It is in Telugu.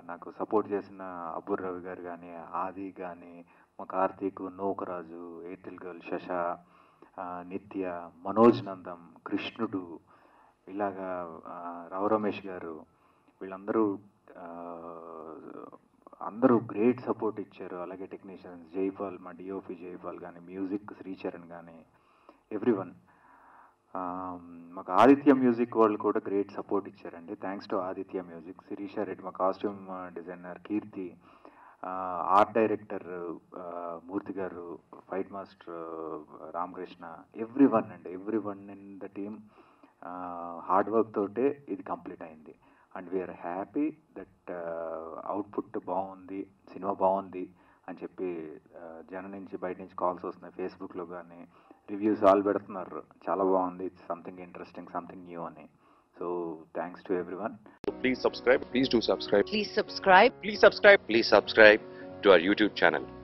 నాకు సపోర్ట్ చేసిన అబ్బుర్ రవి గారు కానీ ఆది కానీ మా కార్తీక్ నోకరాజు ఎయిర్టెల్ గర్ల్ శశ ఆ, నిత్య మనోజ్ నందం కృష్ణుడు ఇలాగా ఆ, రావు రమేష్ గారు వీళ్ళందరూ ఆ, అందరూ గ్రేట్ సపోర్ట్ ఇచ్చారు అలాగే టెక్నీషియన్స్ జైపాల్ మా డిఓపి జైపాల్ కానీ మ్యూజిక్ శ్రీచరణ్ కానీ ఎవ్రీ వన్ మాకు ఆదిత్య మ్యూజిక్ వాళ్ళు కూడా గ్రేట్ సపోర్ట్ ఇచ్చారండి thanks to Aditya music Sirisha Reddy మా costume designer Keerthi art director Murthy garu fight master Ramakrishna every one అండి every one in the team hard work తోటే ఇది కంప్లీట్ అయింది అండ్ వీఆర్ హ్యాపీ దట్ అవుట్పుట్ బాగుంది సినిమా బాగుంది అని చెప్పి uh, జనం నుంచి బయట నుంచి కాల్స్ వస్తున్నాయి ఫేస్బుక్లో కానీ రివ్యూస్ ఆల్ పెడుతున్నారు చాలా బాగుంది it's something interesting something new అని so thanks to every one Please subscribe. Please do subscribe. Please subscribe. Please subscribe. Please subscribe to our YouTube channel.